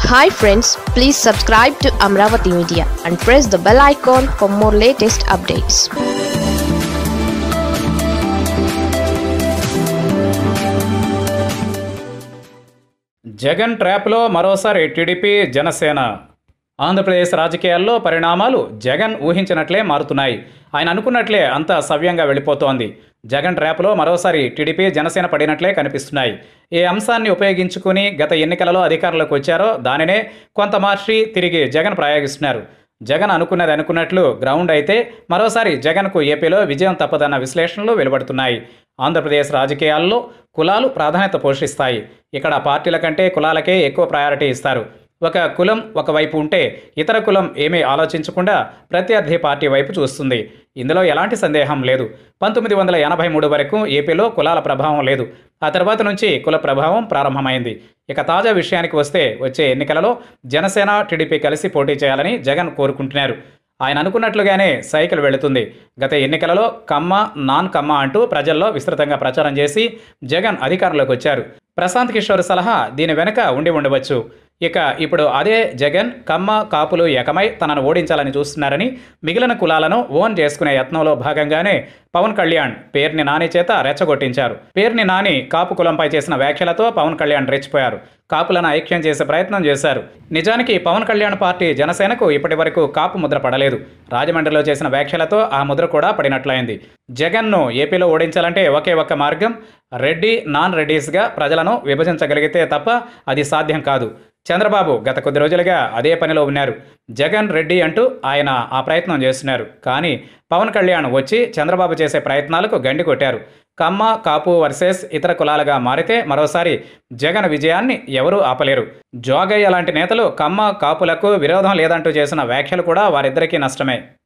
hi friends please subscribe to Amaravati Media and press the bell icon for more latest updates Jagan ట్రాప్లో మరోసారి TDP Janasena Andhra Pradesh రాజకీయాల్లో పరిణామాలు జగన్ ఊహించినట్లే మారుతున్నాయి ఆయన అనుకున్నట్లే అంతా సవ్యంగా వెళ్ళిపోతోంది జగన్ ట్రాప్లో మరోసారి టీడీపీ జనసేన పడినట్లే కనిపిస్తున్నాయి ఏ అంశాన్ని ఉపయోగించుకుని గత ఎన్నికలలో అధికారంలోకి వచ్చారో దానినే కొంత మార్చి తిరిగి జగన్ ప్రయోగిస్తున్నారు జగన్ అనుకున్నది అనుకున్నట్లు గ్రౌండ్ అయితే మరోసారి జగన్కు ఏపీలో విజయం తప్పదన్న విశ్లేషణలు వెలువడుతున్నాయి ఆంధ్రప్రదేశ్ రాజకీయాల్లో కులాలు ప్రాధాన్యత పోషిస్తాయి ఇక్కడ పార్టీల కంటే కులాలకే ఎక్కువ ప్రయారిటీ ఇస్తారు ఒక కులం ఒకవైపు ఉంటే ఇతర కులం ఏమీ ఆలోచించకుండా ప్రత్యర్థి పార్టీ వైపు చూస్తుంది ఇందులో ఎలాంటి సందేహం లేదు పంతొమ్మిది వందల ఎనభై మూడు వరకు ఏపీలో కులాల ప్రభావం లేదు ఆ తర్వాత నుంచి కుల ప్రభావం ప్రారంభమైంది ఇక తాజా విషయానికి వస్తే వచ్చే ఎన్నికలలో జనసేన టీడీపీ కలిసి పోటీ చేయాలని జగన్ కోరుకుంటున్నారు ఆయన అనుకున్నట్లుగానే సైకిల్ వెళుతుంది గత ఎన్నికలలో కమ్మ నాన్ కమ్మ అంటూ ప్రజల్లో విస్తృతంగా ప్రచారం చేసి జగన్ అధికారంలోకి వచ్చారు ప్రశాంత్ కిషోర్ సలహా దీని వెనుక ఉండి ఉండవచ్చు ఇక ఇప్పుడు అదే జగన్ కమ్మ కాపులు ఏకమై తనను ఓడించాలని చూస్తున్నారని మిగిలిన కులాలను ఓన్ చేసుకునే యత్నంలో భాగంగానే పవన్ కళ్యాణ్ పేర్ని నాని చేత రెచ్చగొట్టించారు పేర్ని నాని కాపు కులంపై చేసిన వ్యాఖ్యలతో పవన్ కళ్యాణ్ రెచ్చిపోయారు కాపులను ఐక్యం చేసే ప్రయత్నం చేశారు నిజానికి పవన్ కళ్యాణ్ పార్టీ జనసేనకు ఇప్పటి వరకు కాపు ముద్ర పడలేదు రాజమండ్రిలో చేసిన వ్యాఖ్యలతో ఆ ముద్ర కూడా పడినట్లయింది జగన్ను ఏపీలో ఓడించాలంటే ఒకే ఒక్క మార్గం రెడ్డి నాన్ రెడ్డీస్గా ప్రజలను విభజించగలిగితే తప్ప అది సాధ్యం కాదు చంద్రబాబు గత కొద్ది రోజులుగా అదే పనిలో ఉన్నారు జగన్ రెడ్డి అంటూ ఆయన ఆ ప్రయత్నం చేస్తున్నారు కానీ పవన్ కళ్యాణ్ వచ్చి చంద్రబాబు చేసే ప్రయత్నాలకు గండి కొట్టారు కమ్మ కాపు వర్సెస్ ఇతర కులాలుగా మారితే మరోసారి జగన్ విజయాన్ని ఎవరూ ఆపలేరు జోగయ్య లాంటి నేతలు కమ్మ కాపులకు విరోధం లేదంటూ చేసిన వ్యాఖ్యలు కూడా వారిద్దరికీ నష్టమే